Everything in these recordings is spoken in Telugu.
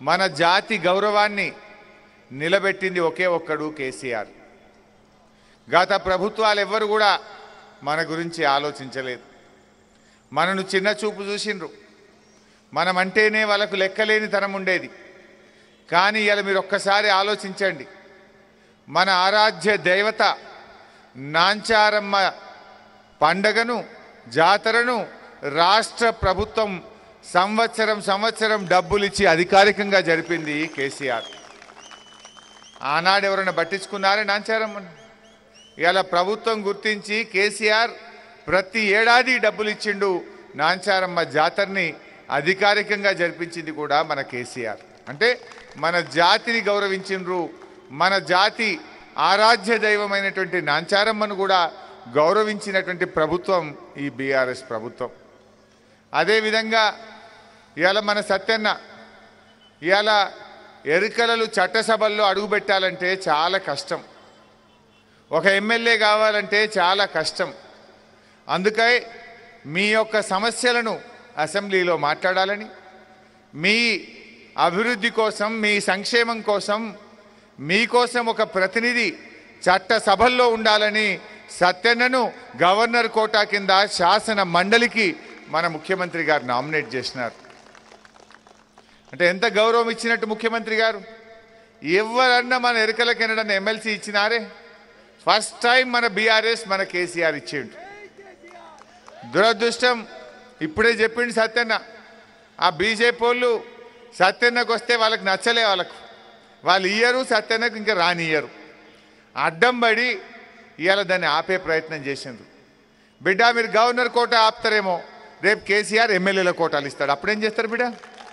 మన జాతి గౌరవాన్ని నిలబెట్టింది ఒకే ఒక్కడు కేసీఆర్ గత ప్రభుత్వాలు ఎవ్వరు కూడా మన గురించి ఆలోచించలేదు మనను చిన్న చూపు చూసిండ్రు మనమంటేనే వాళ్ళకు లెక్కలేని తనం ఉండేది కానీ ఇలా మీరు ఒక్కసారి ఆలోచించండి మన ఆరాధ్య దేవత నాంచారమ్మ పండగను జాతరను రాష్ట్ర ప్రభుత్వం సంవత్సరం సంవత్సరం డబ్బులు ఇచ్చి అధికారికంగా జరిపింది కేసీఆర్ ఆనాడు ఎవరైనా పట్టించుకున్నారే నాంచారమ్మని ఇలా ప్రభుత్వం గుర్తించి కేసీఆర్ ప్రతి ఏడాది డబ్బులు ఇచ్చిండు నాంచారమ్మ జాతరని అధికారికంగా జరిపించింది కూడా మన కేసీఆర్ అంటే మన జాతిని గౌరవించిండ్రు మన జాతి ఆరాధ్య దైవమైనటువంటి నాంచారమ్మను కూడా గౌరవించినటువంటి ప్రభుత్వం ఈ బీఆర్ఎస్ ప్రభుత్వం అదేవిధంగా ఇవాళ మన సత్యన్న ఇవాళ ఎరుకలలు చట్టసభల్లో అడుగుపెట్టాలంటే చాలా కష్టం ఒక ఎమ్మెల్యే కావాలంటే చాలా కష్టం అందుకై మీ యొక్క సమస్యలను అసెంబ్లీలో మాట్లాడాలని మీ అభివృద్ధి కోసం మీ సంక్షేమం కోసం మీకోసం ఒక ప్రతినిధి చట్ట సభల్లో ఉండాలని సత్యన్నను గవర్నర్ కోటా కింద శాసన మండలికి మన ముఖ్యమంత్రి గారు నామినేట్ చేసినారు అంటే ఎంత గౌరవం ఇచ్చినట్టు ముఖ్యమంత్రి గారు ఎవరన్నా మన ఎరుకల కెనడని ఎమ్మెల్సీ ఇచ్చినారే ఫస్ట్ టైం మన బీఆర్ఎస్ మన కేసీఆర్ ఇచ్చిండు దురదృష్టం ఇప్పుడే చెప్పిండు సత్యన్న ఆ బీజేపీ వాళ్ళు సత్యన్నకు వస్తే వాళ్ళకి నచ్చలే వాళ్ళకు వాళ్ళు ఇయ్యరు సత్యన్నకు ఇంకా రానియ్యరు అడ్డం పడి ఇవాళ దాన్ని ఆపే ప్రయత్నం చేసిండ్రు బిడ్డ మీరు గవర్నర్ కోట ఆపుతారేమో రేపు కేసీఆర్ ఎమ్మెల్యేల కోటాలు ఇస్తాడు అప్పుడేం చేస్తారు బిడ్డ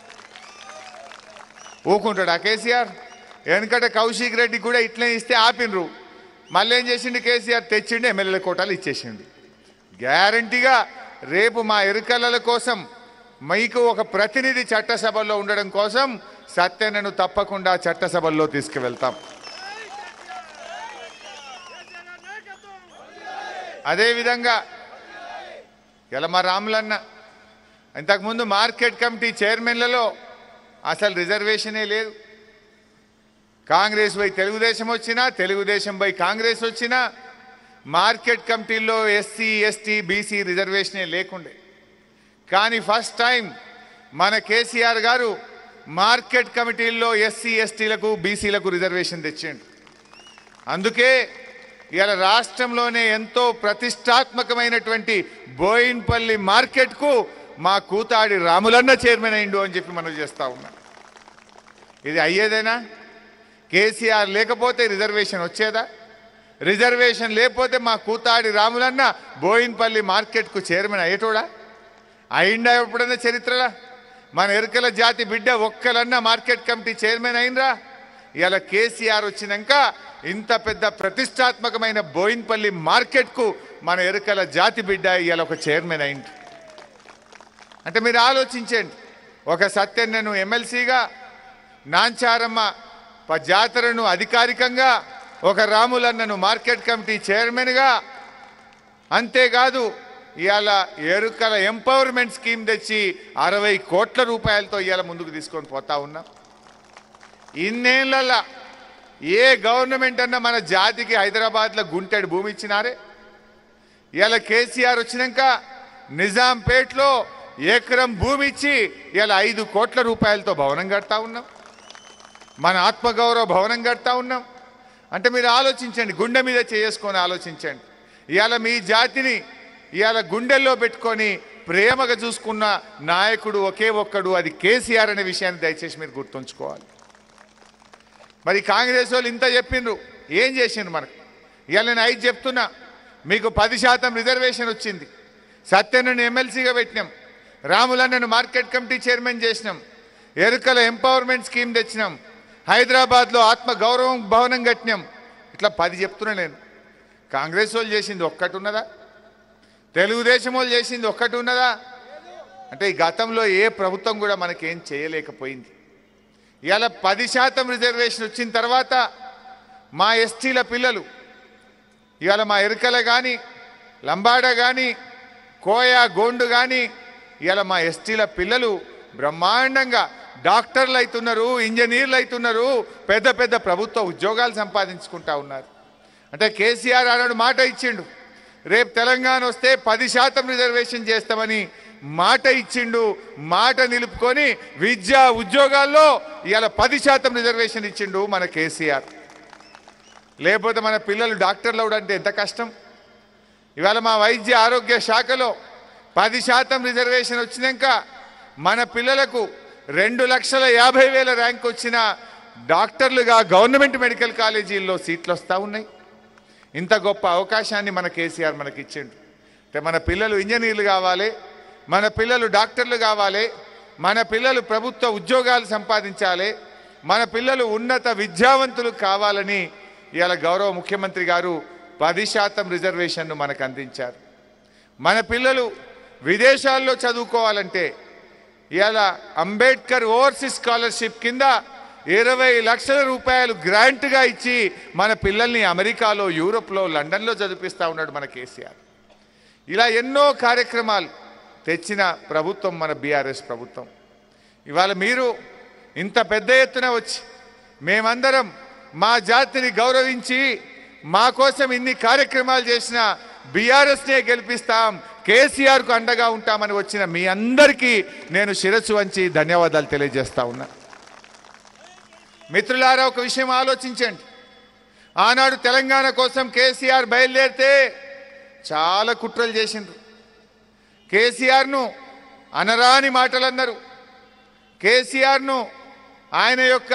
ఊకుంటాడు ఆ కేసీఆర్ వెనకట కౌశిక్ రెడ్డి కూడా ఇట్లే ఇస్తే ఆపినరు మళ్ళీ ఏం చేసిండు కేసీఆర్ తెచ్చిండు ఎమ్మెల్యేల కోటాలు ఇచ్చేసిండు గ్యారంటీగా రేపు మా ఎరుకలల కోసం మీకు ఒక ప్రతినిధి చట్టసభల్లో ఉండడం కోసం సత్యనను తప్పకుండా చట్టసభల్లో తీసుకువెళ్తాం అదేవిధంగా ఇలా మా రాములన్న ఇంతకుముందు మార్కెట్ కమిటీ చైర్మన్లలో అసలు రిజర్వేషనే లేదు కాంగ్రెస్ పై తెలుగుదేశం వచ్చినా తెలుగుదేశం పై కాంగ్రెస్ వచ్చినా మార్కెట్ కమిటీల్లో ఎస్సీ ఎస్టీ బీసీ రిజర్వేషనే లేకుండే కానీ ఫస్ట్ టైం మన కేసీఆర్ గారు మార్కెట్ కమిటీల్లో ఎస్సీ ఎస్టీలకు బీసీలకు రిజర్వేషన్ తెచ్చిండు అందుకే ఇవాళ రాష్ట్రంలోనే ఎంతో ప్రతిష్టాత్మకమైనటువంటి బోయిన్పల్లి మార్కెట్కు మా కూతాడి రాములన్న చైర్మన్ అయిండు అని చెప్పి మనం చేస్తా ఉన్నాం ఇది అయ్యేదేనా కేసీఆర్ లేకపోతే రిజర్వేషన్ వచ్చేదా రిజర్వేషన్ లేకపోతే మా కూతాడి రాములన్న బోయిన్పల్లి మార్కెట్కు చైర్మన్ అయ్యేటోడా అయిందా ఎప్పుడన్నా చరిత్రలా మన ఎరుకల జాతి బిడ్డ ఒక్కలన్నా మార్కెట్ కమిటీ చైర్మన్ అయినరా ఇలా కేసీఆర్ వచ్చినాక ఇంత పెద్ద ప్రతిష్టాత్మకమైన బోయిన్పల్లి మార్కెట్కు మన ఎరుకల జాతి బిడ్డ ఇవాళ ఒక చైర్మన్ అయింది అంటే మీరు ఆలోచించండి ఒక సత్యన్నను ఎమ్మెల్సీగా నాంచారమ్మ ప- జాతరను అధికారికంగా ఒక రాములన్నను మార్కెట్ కమిటీ చైర్మన్గా అంతేకాదు ఇవాళ ఎరుకల ఎంపవర్మెంట్ స్కీమ్ తెచ్చి అరవై కోట్ల రూపాయలతో ఇవాళ ముందుకు తీసుకొని పోతా ఉన్నాం ఇన్నేళ్ళ ఏ గవర్నమెంట్ అన్నా మన జాతికి హైదరాబాద్లో గుంటెడు భూమి ఇచ్చినారే ఇవాళ కేసీఆర్ వచ్చినాక నిజాంపేట్లో ఎకరం భూమి ఇచ్చి ఇలా ఐదు కోట్ల రూపాయలతో భవనం కడతా ఉన్నాం మన ఆత్మగౌరవ భవనం కడతా ఉన్నాం అంటే మీరు ఆలోచించండి గుండె మీద చేసుకొని ఆలోచించండి ఇవాళ మీ జాతిని ఇవాళ గుండెల్లో పెట్టుకొని ప్రేమగా చూసుకున్న నాయకుడు ఒకే ఒక్కడు అది కేసీఆర్ అనే విషయాన్ని దయచేసి మీరు గుర్తుంచుకోవాలి మరి కాంగ్రెస్ వాళ్ళు ఇంత చెప్పిండ్రు ఏం చేసిండ్రు మనకు ఇవాళ నేను ఐదు చెప్తున్నా మీకు పది శాతం రిజర్వేషన్ వచ్చింది సత్యనను ఎమ్మెల్సీగా పెట్టినాం రాములన్నను మార్కెట్ కమిటీ చైర్మన్ చేసినాం ఎరుకల ఎంపవర్మెంట్ స్కీమ్ తెచ్చినాం హైదరాబాద్లో ఆత్మ గౌరవం భవనం కట్టినాం ఇట్లా పది చెప్తున్నా నేను కాంగ్రెస్ వాళ్ళు చేసింది ఒక్కటి ఉన్నదా తెలుగుదేశం వాళ్ళు చేసింది ఒక్కటి ఉన్నదా అంటే ఈ గతంలో ఏ ప్రభుత్వం కూడా మనకేం చేయలేకపోయింది ఇవాళ పది శాతం రిజర్వేషన్ వచ్చిన తర్వాత మా ఎస్టీల పిల్లలు ఇవాళ మా ఎరుకల కానీ లంబాడ కానీ కోయ గోండు కానీ ఇవాళ మా ఎస్టీల పిల్లలు బ్రహ్మాండంగా డాక్టర్లు అవుతున్నారు ఇంజనీర్లు అవుతున్నారు పెద్ద పెద్ద ప్రభుత్వ ఉద్యోగాలు సంపాదించుకుంటా ఉన్నారు అంటే కేసీఆర్ ఆనాడు మాట ఇచ్చిండు రేపు తెలంగాణ వస్తే పది శాతం రిజర్వేషన్ చేస్తామని మాట ఇచ్చిండు మాట నిలుపుకొని విద్యా ఉద్యోగాల్లో ఇవాళ పది శాతం రిజర్వేషన్ ఇచ్చిండు మన కేసీఆర్ లేకపోతే మన పిల్లలు డాక్టర్లు అవడం అంటే ఎంత కష్టం ఇవాళ మా వైద్య ఆరోగ్య శాఖలో పది శాతం రిజర్వేషన్ వచ్చినాక మన పిల్లలకు రెండు లక్షల యాభై వేల ర్యాంక్ వచ్చిన డాక్టర్లుగా గవర్నమెంట్ మెడికల్ కాలేజీల్లో సీట్లు వస్తూ ఉన్నాయి ఇంత గొప్ప అవకాశాన్ని మన కేసీఆర్ మనకి ఇచ్చిండు అంటే మన పిల్లలు ఇంజనీర్లు కావాలి మన పిల్లలు డాక్టర్లు కావాలి మన పిల్లలు ప్రభుత్వ ఉద్యోగాలు సంపాదించాలి మన పిల్లలు ఉన్నత విద్యావంతులు కావాలని ఇవాళ గౌరవ ముఖ్యమంత్రి గారు పది శాతం రిజర్వేషన్ను మనకు అందించారు మన పిల్లలు విదేశాల్లో చదువుకోవాలంటే ఇవాళ అంబేద్కర్ ఓవర్సీస్ స్కాలర్షిప్ కింద ఇరవై లక్షల రూపాయలు గ్రాంట్గా ఇచ్చి మన పిల్లల్ని అమెరికాలో యూరోప్లో లండన్లో చదివిస్తూ ఉన్నాడు మన కేసీఆర్ ఇలా ఎన్నో కార్యక్రమాలు తెచ్చిన ప్రభుత్వం మన బీఆర్ఎస్ ప్రభుత్వం ఇవాళ మీరు ఇంత పెద్ద ఎత్తున వచ్చి మేమందరం మా జాతిని గౌరవించి మా కోసం ఇన్ని కార్యక్రమాలు చేసిన బీఆర్ఎస్నే గెలిపిస్తాం కేసీఆర్కు అండగా ఉంటామని వచ్చిన మీ అందరికీ నేను శిరస్సు వంచి ధన్యవాదాలు తెలియజేస్తా ఉన్నా మిత్రులారా ఒక విషయం ఆలోచించండి ఆనాడు తెలంగాణ కోసం కేసీఆర్ బయలుదేరితే చాలా కుట్రలు చేసిండ్రు కేసీఆర్ను అనరాని మాటలు అన్నారు కేసీఆర్ను ఆయన యొక్క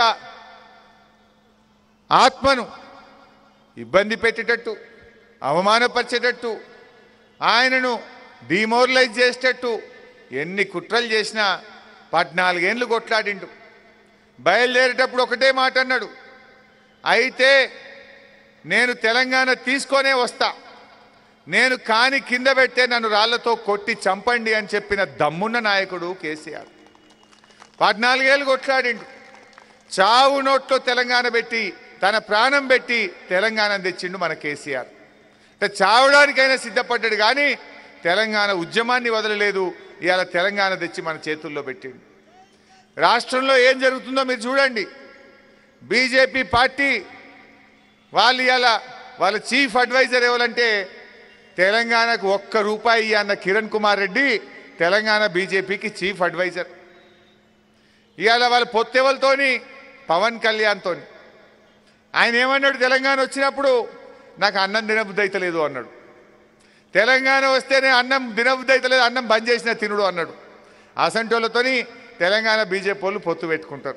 ఆత్మను ఇబ్బంది పెట్టేటట్టు అవమానపరిచేటట్టు ఆయనను డిమోరలైజ్ చేసేటట్టు ఎన్ని కుట్రలు చేసినా పద్నాలుగేండ్లు కొట్లాడిండు బయలుదేరేటప్పుడు ఒకటే మాట అన్నాడు అయితే నేను తెలంగాణ తీసుకొనే వస్తా నేను కాని కింద పెట్టే నన్ను రాళ్లతో కొట్టి చంపండి అని చెప్పిన దమ్మున్న నాయకుడు కేసీఆర్ పద్నాలుగేళ్ళు కొట్లాడిండు చావు నోట్లో తెలంగాణ పెట్టి తన ప్రాణం పెట్టి తెలంగాణ తెచ్చిండు మన కేసీఆర్ అంటే చావడానికైనా సిద్ధపడ్డాడు కానీ తెలంగాణ ఉద్యమాన్ని వదలలేదు ఇవాళ తెలంగాణ తెచ్చి మన చేతుల్లో పెట్టిండు రాష్ట్రంలో ఏం జరుగుతుందో మీరు చూడండి బీజేపీ పార్టీ వాళ్ళు ఇవాళ వాళ్ళ చీఫ్ అడ్వైజర్ ఎవరంటే తెలంగాణకు ఒక్క రూపాయి అన్న కిరణ్ కుమార్ రెడ్డి తెలంగాణ బీజేపీకి చీఫ్ అడ్వైజర్ ఇవాళ వాళ్ళ పొత్తెవలతోని పవన్ కళ్యాణ్తోని ఆయన ఏమన్నాడు తెలంగాణ వచ్చినప్పుడు నాకు అన్నం తినబుద్ధి అయితలేదు అన్నాడు తెలంగాణ వస్తేనే అన్నం తినబుద్ధి అయితలేదు అన్నం బంద్ చేసిన తినుడు అన్నాడు అసంటోళ్ళతోని తెలంగాణ బీజేపీ వాళ్ళు పొత్తు పెట్టుకుంటారు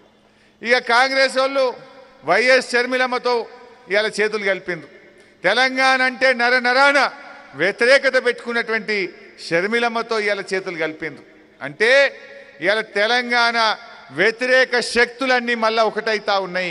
ఇక కాంగ్రెస్ వాళ్ళు వైఎస్ షర్మిలమ్మతో ఇవాళ చేతులు కలిపిండ్రు తెలంగాణ అంటే నర నరాన వ్యతిరేకత పెట్టుకున్నటువంటి షర్మిలమ్మతో ఇవాళ చేతులు కలిపిండ్రు అంటే ఇవాళ తెలంగాణ వ్యతిరేక శక్తులన్నీ మళ్ళా ఒకటైతా ఉన్నాయి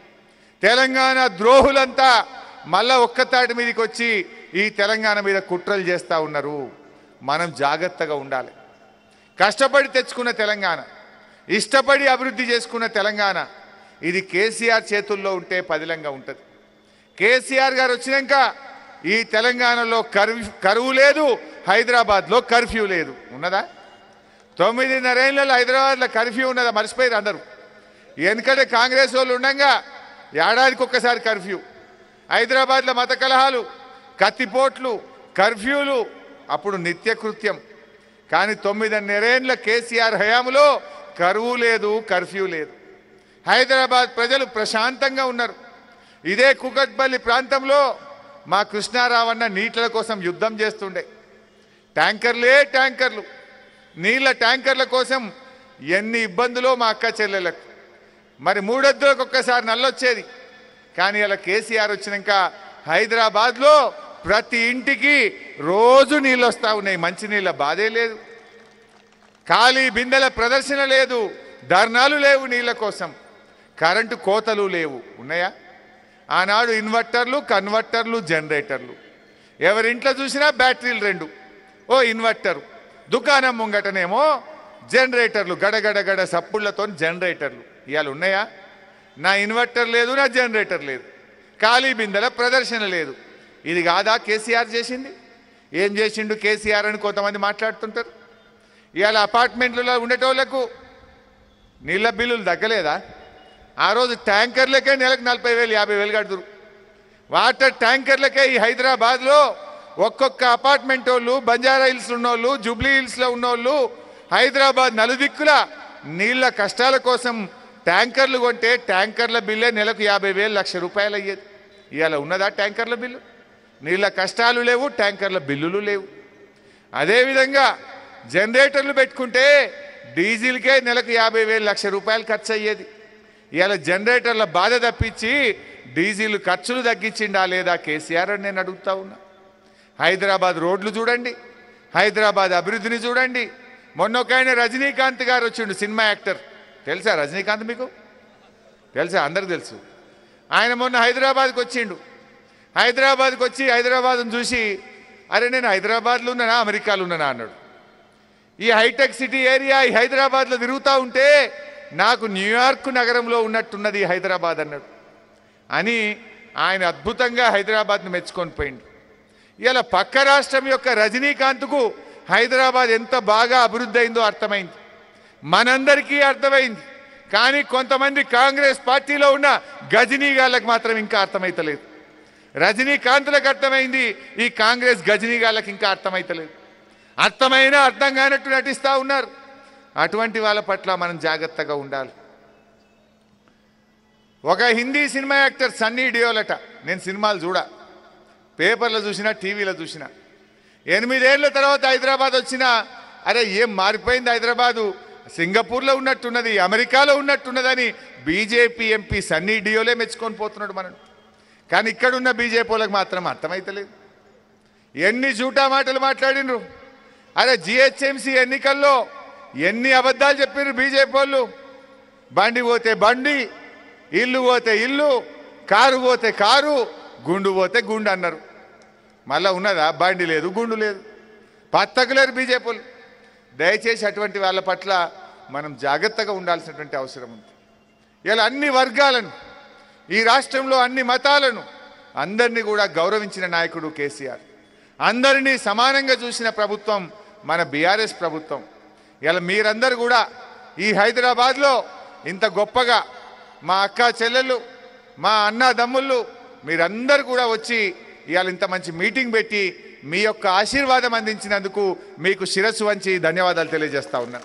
తెలంగాణ ద్రోహులంతా మళ్ళా ఒక్కతాటి మీదకి వచ్చి ఈ తెలంగాణ మీద కుట్రలు చేస్తూ ఉన్నారు మనం జాగ్రత్తగా ఉండాలి కష్టపడి తెచ్చుకున్న తెలంగాణ ఇష్టపడి అభివృద్ధి చేసుకున్న తెలంగాణ ఇది కేసీఆర్ చేతుల్లో ఉంటే పదిలంగా ఉంటుంది కేసీఆర్ గారు వచ్చినాక ఈ తెలంగాణలో కర్ఫ్యూ కరువు లేదు హైదరాబాద్లో కర్ఫ్యూ లేదు ఉన్నదా తొమ్మిదిన్నరేళ్లలో హైదరాబాద్లో కర్ఫ్యూ ఉన్నదా మర్చిపోయారు అందరూ ఎందుకంటే కాంగ్రెస్ వాళ్ళు ఉండగా ఏడాదికి ఒక్కసారి కర్ఫ్యూ హైదరాబాద్లో మత కలహాలు కత్తిపోట్లు కర్ఫ్యూలు అప్పుడు నిత్యకృత్యం కానీ తొమ్మిదిన్నరేండ్ల కేసీఆర్ హయాంలో కరువు లేదు కర్ఫ్యూ లేదు హైదరాబాద్ ప్రజలు ప్రశాంతంగా ఉన్నారు ఇదే కుకట్పల్లి ప్రాంతంలో మా కృష్ణారావన్న నీట్ల కోసం యుద్ధం చేస్తుండే ట్యాంకర్లే ట్యాంకర్లు నీళ్ళ ట్యాంకర్ల కోసం ఎన్ని ఇబ్బందులో మా అక్క చెల్లెలకు మరి మూడొద్దులకు ఒక్కసారి నల్లొచ్చేది కానీ ఇలా కేసీఆర్ వచ్చినాక హైదరాబాద్లో ప్రతి ఇంటికి రోజు నీళ్ళు వస్తూ ఉన్నాయి మంచినీళ్ళ బాధే లేదు ఖాళీ బిందెల ప్రదర్శన లేదు ధర్నాలు లేవు నీళ్ళ కోసం కరెంటు కోతలు లేవు ఉన్నాయా ఆనాడు ఇన్వర్టర్లు కన్వర్టర్లు జనరేటర్లు ఎవరింట్లో చూసినా బ్యాటరీలు రెండు ఓ ఇన్వర్టర్ దుకాణం ముంగటనేమో జనరేటర్లు గడగడ గడ సప్పుళ్లతో జనరేటర్లు ఇవాళ ఉన్నాయా నా ఇన్వర్టర్ లేదు నా జనరేటర్ లేదు ఖాళీ బిందెల ప్రదర్శన లేదు ఇది కాదా కేసీఆర్ చేసింది ఏం చేసిండు కేసీఆర్ అని కొంతమంది మాట్లాడుతుంటారు ఇవాళ అపార్ట్మెంట్లలో ఉండేటోళ్లకు నీళ్ళ బిల్లులు తగ్గలేదా ఆ రోజు ట్యాంకర్లకే నెలకు నలభై వేలు యాభై వేలు కడుతురు వాటర్ ట్యాంకర్లకే ఈ హైదరాబాద్లో ఒక్కొక్క అపార్ట్మెంట్ వాళ్ళు బంజారా హిల్స్ ఉన్నోళ్ళు జూబ్లీ హిల్స్లో ఉన్నోళ్ళు హైదరాబాద్ నలుదిక్కుల నీళ్ళ కష్టాల కోసం ట్యాంకర్లు కొంటే ట్యాంకర్ల బిల్లే నెలకు యాభై వేలు లక్ష రూపాయలు అయ్యేది ఇవాళ ఉన్నదా ట్యాంకర్ల బిల్లు నీళ్ళ కష్టాలు లేవు ట్యాంకర్ల బిల్లులు లేవు అదేవిధంగా జనరేటర్లు పెట్టుకుంటే డీజిల్కే నెలకు యాభై వేలు లక్ష రూపాయలు ఖర్చు అయ్యేది ఇవాళ జనరేటర్ల బాధ తప్పించి డీజిల్ ఖర్చులు తగ్గించిండా లేదా కేసీఆర్ అని నేను అడుగుతా ఉన్నా హైదరాబాద్ రోడ్లు చూడండి హైదరాబాద్ అభివృద్ధిని చూడండి మొన్న ఒక ఆయన రజనీకాంత్ గారు వచ్చిండు సినిమా యాక్టర్ తెలుసా రజనీకాంత్ మీకు తెలుసా అందరికి తెలుసు ఆయన మొన్న హైదరాబాద్కి వచ్చిండు హైదరాబాద్కి వచ్చి హైదరాబాద్ను చూసి అరే నేను హైదరాబాద్లో ఉన్నానా అమెరికాలో ఉన్నానా అన్నాడు ఈ హైటెక్ సిటీ ఏరియా ఈ హైదరాబాద్లో తిరుగుతూ ఉంటే నాకు న్యూయార్క్ నగరంలో ఉన్నట్టున్నది ఈ హైదరాబాద్ అన్నాడు అని ఆయన అద్భుతంగా హైదరాబాద్ను మెచ్చుకొని పోయిండు ఇలా పక్క రాష్ట్రం యొక్క రజనీకాంత్కు హైదరాబాద్ ఎంత బాగా అభివృద్ధి అయిందో అర్థమైంది మనందరికీ అర్థమైంది కానీ కొంతమంది కాంగ్రెస్ పార్టీలో ఉన్న గజనీగాళ్ళకి మాత్రం ఇంకా అర్థమైతలేదు రజనీకాంత్లకు అర్థమైంది ఈ కాంగ్రెస్ గజనీగాళ్ళకి ఇంకా అర్థమైతలేదు అర్థమైనా అర్థం కానట్టు నటిస్తూ ఉన్నారు అటువంటి వాళ్ళ పట్ల మనం జాగ్రత్తగా ఉండాలి ఒక హిందీ సినిమా యాక్టర్ సన్నీ డియోలట నేను సినిమాలు చూడ పేపర్లో చూసినా టీవీలో చూసినా ఎనిమిదేళ్ల తర్వాత హైదరాబాద్ వచ్చినా అరే ఏం మారిపోయింది హైదరాబాదు సింగపూర్లో ఉన్నట్టున్నది అమెరికాలో ఉన్నట్టున్నదని బీజేపీ ఎంపీ సన్నీ డియోలే మెచ్చుకొని పోతున్నాడు మనం కానీ ఇక్కడున్న బీజేపీ వాళ్ళకి మాత్రం అర్థమైతలేదు ఎన్ని జూటా మాటలు మాట్లాడినరు అరే జిహెచ్ఎంసీ ఎన్నికల్లో ఎన్ని అబద్ధాలు చెప్పినారు బీజేపీ వాళ్ళు బండి పోతే బండి ఇల్లు పోతే ఇల్లు కారు పోతే కారు గుండు పోతే గుండు అన్నారు మళ్ళా ఉన్నదా బండి లేదు గుండు లేదు పత్తకు లేరు బీజేపీ వాళ్ళు దయచేసి అటువంటి వాళ్ళ పట్ల మనం జాగ్రత్తగా ఉండాల్సినటువంటి అవసరం ఉంది ఇలా అన్ని వర్గాలను ఈ రాష్ట్రంలో అన్ని మతాలను అందరినీ కూడా గౌరవించిన నాయకుడు కేసీఆర్ అందరినీ సమానంగా చూసిన ప్రభుత్వం మన బీఆర్ఎస్ ప్రభుత్వం ఇలా మీరందరూ కూడా ఈ హైదరాబాద్లో ఇంత గొప్పగా మా అక్క చెల్లెళ్ళు మా అన్న దమ్ముళ్ళు మీరందరూ కూడా వచ్చి ఇవాళ ఇంత మంచి మీటింగ్ పెట్టి మీ యొక్క ఆశీర్వాదం అందించినందుకు మీకు శిరస్సు వంచి ధన్యవాదాలు తెలియజేస్తా ఉన్నా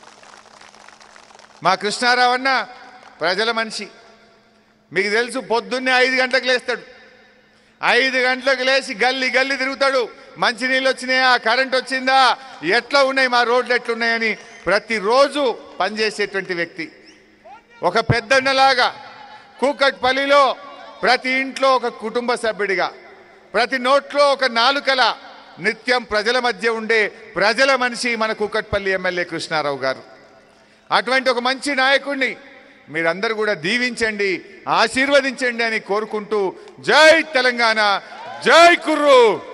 మా కృష్ణారావు అన్న ప్రజల మనిషి మీకు తెలుసు పొద్దున్నే ఐదు గంటలకు లేస్తాడు ఐదు గంటలకు లేచి గల్లి గల్లి తిరుగుతాడు మంచినీళ్ళు వచ్చినాయా కరెంట్ వచ్చిందా ఎట్లా ఉన్నాయి మా రోడ్లు ఎట్లున్నాయని ప్రతిరోజు పనిచేసేటువంటి వ్యక్తి ఒక పెద్దన్నలాగా కూకట్పల్లిలో ప్రతి ఇంట్లో ఒక కుటుంబ సభ్యుడిగా ప్రతి నోట్లో ఒక నాలుకల నిత్యం ప్రజల మధ్య ఉండే ప్రజల మనిషి మన కూకట్పల్లి ఎమ్మెల్యే కృష్ణారావు గారు అటువంటి ఒక మంచి నాయకుడిని మీరందరూ కూడా దీవించండి ఆశీర్వదించండి అని కోరుకుంటూ జై తెలంగాణ జై కుర్రు